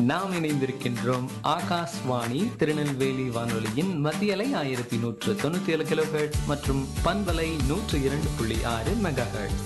நாம் இணைந்திருக்கின்றோம் ஆகாஷ்வாணி திருநெல்வேலி வானொலியின் மத்தியலை ஆயிரத்தி நூற்று தொண்ணூத்தி ஏழு கிலோ மற்றும் பண்பலை நூற்று இரண்டு புள்ளி ஆறு மெகா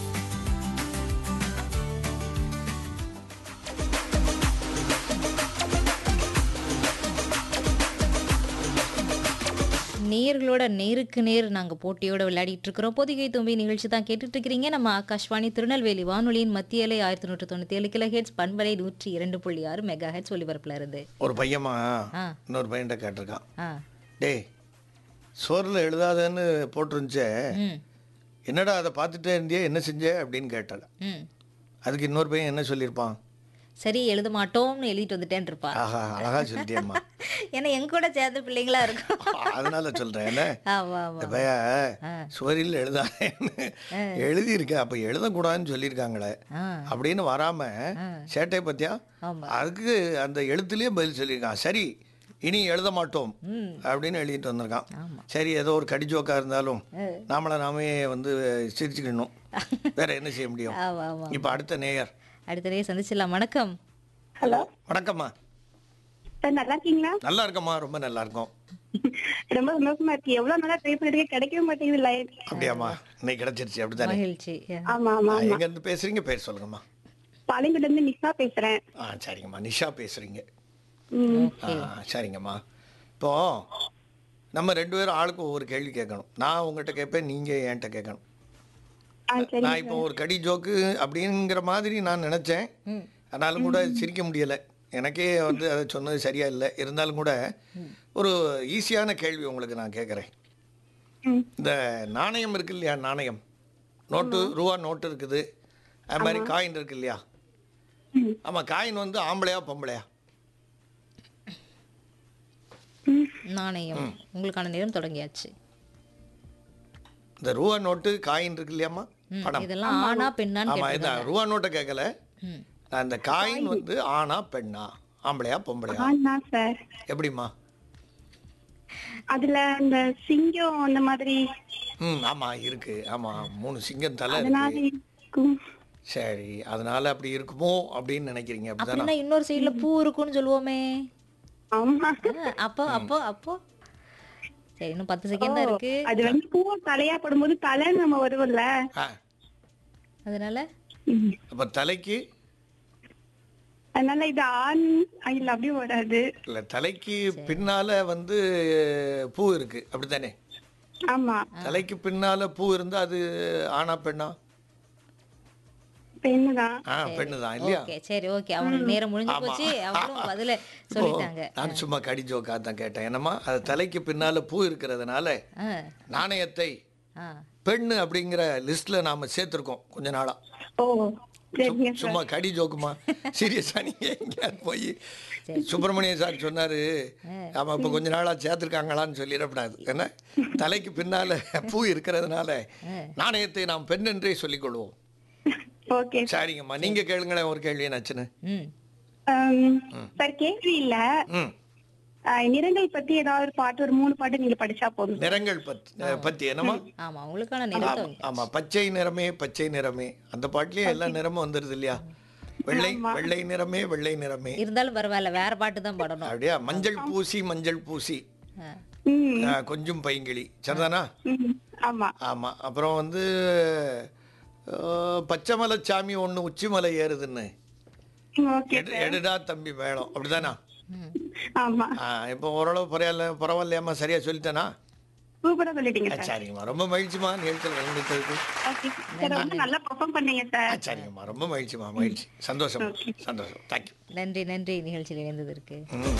நேர்களோட நேருக்கு நேர் நாங்கள் போட்டியோட விளையாடிட்டு இருக்கிறோம் பொதிகை தும்பி நிகழ்ச்சி தான் கேட்டுட்டு இருக்கிறீங்க நம்ம ஆகாஷ்வாணி திருநெல்வேலி வானொலியின் மத்திய அலை ஆயிரத்தி நூற்று தொண்ணூற்றி ஏழு கிலோ ஹெட்ஸ் பண்பலை நூற்றி இரண்டு புள்ளி ஆறு மெகா ஹெட்ஸ் ஒலிபரப்பில் இருந்து ஒரு பையமா ஆ. இன்னொரு பையன்கிட்ட கேட்டிருக்கான் ஆ டேய் சோறில் எழுதாதன்னு போட்டிருந்துச்சே ம் என்னடா அதை பார்த்துட்டே இருந்தியே என்ன செஞ்ச அப்படின்னு கேட்டாள் ம் அதுக்கு இன்னொரு பையன் என்ன சொல்லியிருப்பான் சரி எழுத மாட்டோம்னு எழுதிட்டு வந்துட்டேன் இருப்பா ஆஹா அழகா சொல்லிட்டியம்மா ஏன்னா எங்க கூட சேர்ந்த பிள்ளைங்களா இருக்கும் அதனால சொல்றேன் என்ன ஆமா ஆமா இந்த பையன் சுவரில் எழுதாதேன்னு எழுதியிருக்க அப்போ எழுதக்கூடாதுன்னு சொல்லியிருக்காங்களே ஆ அப்படின்னு வராம சேட்டை பத்தியா ஆமா. அதுக்கு அந்த எழுத்துலயே பதில் சொல்லியிருக்கான் சரி இனி எழுத மாட்டோம் அப்படின்னு எழுதிட்டு வந்திருக்கான் சரி ஏதோ ஒரு கடிஜோக்கா இருந்தாலும் நாமளை நாமே வந்து சிரிச்சுக்கணும் வேற என்ன செய்ய முடியும் ஆமா ஆமா இப்போ அடுத்த நேயர் அடுத்ததே சந்திச்சிடலாம் வணக்கம் ஹலோ வணக்கம்மா சார் நல்லா இருக்கீங்களா நல்லா இருக்கம்மா ரொம்ப நல்லா இருக்கும் ரொம்ப சந்தோஷமா இருக்கு எவ்வளவு நாளா ட்ரை பண்ணிருக்கேன் கிடைக்கவே மாட்டேங்குது லைன் அப்படியாம்மா இன்னைக்கு கிடைச்சிருச்சு அப்படித்தானே மகிழ்ச்சி ஆமா ஆமா எங்க இருந்து பேசுறீங்க பேர் சொல்லுங்கம்மா பாளையங்குடில இருந்து நிஷா பேசுறேன் ஆ சரிங்கம்மா நிஷா பேசுறீங்க ம், ஆ சரிங்கம்மா இப்போ நம்ம ரெண்டு பேரும் ஆளுக்கு ஒவ்வொரு கேள்வி கேட்கணும் நான் உங்ககிட்ட கேட்பேன் நீங்க என்கிட்ட கேட்கணும் ஆ சரி நான் இப்போ ஒரு கடி ஜோக்கு அப்படிங்கிற மாதிரி நான் நினைச்சேன் ஆனாலும் கூட சிரிக்க முடியல எனக்கே வந்து அதை சொன்னது சரியா இல்லை இருந்தாலும் கூட ஒரு ஈஸியான கேள்வி உங்களுக்கு நான் கேட்குறேன் ம். இந்த நாணயம் இருக்கு இல்லையா நாணயம் நோட்டு ரூபா நோட்டு இருக்குது அது மாதிரி காயின் இருக்கு இல்லையா ஆமாம் காயின் வந்து ஆம்பளையா பொம்பளையா நாணயம் உங்களுக்கான நேரம் தொடங்கியாச்சு இந்த ரூபா நோட்டு காயின் இருக்கு இல்லையாம்மா ம், பணம் இதெல்லாம் ஆனா பெண்ணான்னு ஆமா கேட்டிருக்காங்க. இதான் ரூபா நோட்டை கேட்கல ம். நான் இந்த காயின் வந்து ஆணா பெண்ணா ஆம்பளையா பொம்பளையா ஆனா சார் எப்படிம்மா அதுல இந்த சிங்கம் அந்த மாதிரி ம் ஆமா இருக்கு ஆமா மூணு சிங்கம் தலை அதனால இருக்கு இருக்கும் சரி அதனால அப்படி இருக்குமோ அப்படின்னு நினைக்கிறீங்க அப்படிதானே அப்படின்னா இன்னொரு சைடுல பூ இருக்குன்னு சொல்லுவோமே ஆமா ஆ, அப்போ அப்போ அப்போ சரி இன்னும் பத்து செகண்ட் தான் இருக்கு அது வந்து பூ தலையா படும்போது தலை நம்ம வருவோம்ல ஆ அதனால ம். அப்ப தலைக்கு அதனால இது ஆண் இல்ல அப்படியே வராது இல்ல தலைக்கு பின்னால வந்து பூ இருக்கு அப்படித்தானே ஆமா தலைக்கு பின்னால பூ இருந்தா அது ஆணா பெண்ணா பெண்ணுதான் ஆ பெண்ணு தான் இல்லையா ஓகே சரி ஓகே அவங்களுக்கு நேரம் முடிஞ்சு போச்சு அவங்களும் பதில சொல்லிட்டாங்க நான் சும்மா கடி ஜோக்கா தான் கேட்டேன் என்னம்மா அது தலைக்கு பின்னால பூ இருக்கிறதுனால ஆ நாணயத்தை ஆ பெண்ணு அப்படிங்கிற லிஸ்ட்ல நாம சேர்த்திருக்கோம் கொஞ்ச நாளா ஓ சரிங்க சார் சும்மா கடி ஜோக்குமா சீரியஸா நீங்க எங்கேயாவது போய் சுப்பிரமணிய சார் சொன்னாரு ஆமா இப்ப கொஞ்ச நாளா சேர்த்திருக்காங்களான்னு சொல்லிடக்கூடாது என்ன தலைக்கு பின்னால பூ இருக்கிறதுனால நாணயத்தை நாம் பெண் என்றே சொல்லிக் கொள்வோம் ஓகே சரிங்கம்மா நீங்க கேளுங்களேன் ஒரு கேள்வி நச்சுன்னு ம் ஆம், சார் கேள்வி இல்ல ம் ஆஹ் நிறங்கள் பத்தி ஏதாவது ஒரு பாட்டு ஒரு மூணு பாட்டு நீங்க படிச்சா போதும் நிறங்கள் பத்தி பத்தி என்னம்மா ஆமா உங்களுக்கான நேரம் தொடங்கி ஆமா பச்சை நிறமே பச்சை நிறமே அந்த பாட்டுலயே எல்லா நிறமும் வந்துருது இல்லையா வெள்ளை வெள்ளை நிறமே வெள்ளை நிறமே இருந்தாலும் பரவாயில்ல வேற பாட்டு தான் பாடணும் அப்படியா மஞ்சள் பூசி மஞ்சள் பூசி ஆ. ம் ஆ, கொஞ்சம் பைங்கிளி சரிதானா ம், ஆமா ஆமா அப்புறம் வந்து அஹ், பச்சைமலை சாமி ஒண்ணு உச்சிமலை ஏறுதுன்னு ஓகே எடு- எடுடா தம்பி மேளம் அப்படிதானா ஆமா ஆ, இப்போ ஓரளவு பரவாயில்ல பரவாயில்லையாம்மா சரியா சொல்லிட்டேனா சூப்பரா சொல்லிட்டீங்க ஆ, சார் சரிங்கம்மா ரொம்ப மகிழ்ச்சிமா நிகழ்ச்சியில் கலந்துட்டதுக்கு ஓகே சார் ரொம்ப நல்லா பெர்ஃபார்ம் பண்ணீங்க ஆ, சார் சரிங்கம்மா ரொம்ப மகிழ்ச்சிமா மகிழ்ச்சி சந்தோஷம் சந்தோஷம் தேங்க்யூ நன்றி நன்றி நிகழ்ச்சியில் இணைந்ததற்கு ம்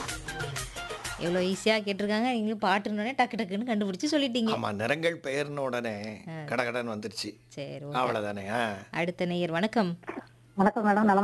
எவ்வளோ ஈஸியாக கேட்டிருக்காங்க நீங்களும் பாட்டுனோடனே டக்கு டக்குன்னு கண்டுபிடிச்சு சொல்லிட்டீங்க ஆமா நிறங்கள் பெயர்ன உடனே கடகடன் வந்துருச்சு சரி அவ்வளவுதானே ஆ அடுத்த நேயர் வணக்கம் வணக்கம் மேடம் நலமா